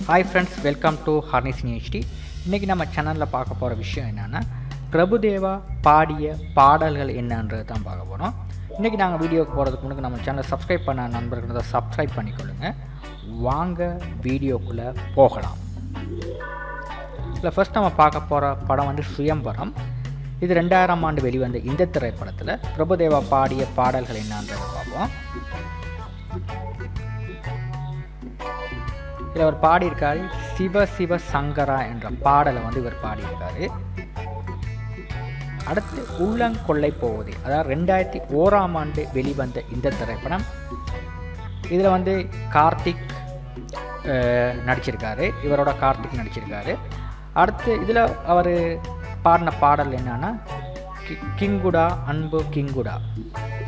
hi friends welcome to ஹர்னிஸ் university இன்றைக்கி நம்ம சேனலில் பார்க்க போகிற விஷயம் என்னென்னா பிரபுதேவா பாடிய பாடல்கள் என்னன்றது தான் பார்க்க போகிறோம் இன்றைக்கி நாங்கள் வீடியோக்கு போகிறதுக்கு முன்னாடி நம்ம சேனலை சப்ஸ்கிரைப் பண்ண நண்பர்கள் தான் சப்ஸ்கிரைப் பண்ணிக்கொள்ளுங்க வாங்க வீடியோக்குள்ளே போகலாம் இதில் ஃபஸ்ட் நம்ம பார்க்க போகிற படம் வந்து சுயம்பரம் இது ரெண்டாயிரம் ஆண்டு வெளிவந்த இந்த திரைப்படத்தில் பிரபுதேவா பாடிய பாடல்கள் என்னன்றதை பார்ப்போம் இதில் அவர் பாடியிருக்காரு சிவ சிவ சங்கரா என்ற பாடலை வந்து இவர் பாடியிருக்காரு அடுத்து உள்ளங்கொள்ளை போவதே அதாவது ரெண்டாயிரத்தி ஓராம் ஆண்டு வெளிவந்த இந்த திரைப்படம் இதில் வந்து கார்த்திக் அஹ், நடிச்சிருக்காரு இவரோட கார்த்திக் நடிச்சிருக்காரு அடுத்து இதில் அவர் பாடின பாடல் என்னன்னா கி- கிங்குடா அன்பு கிங்குடா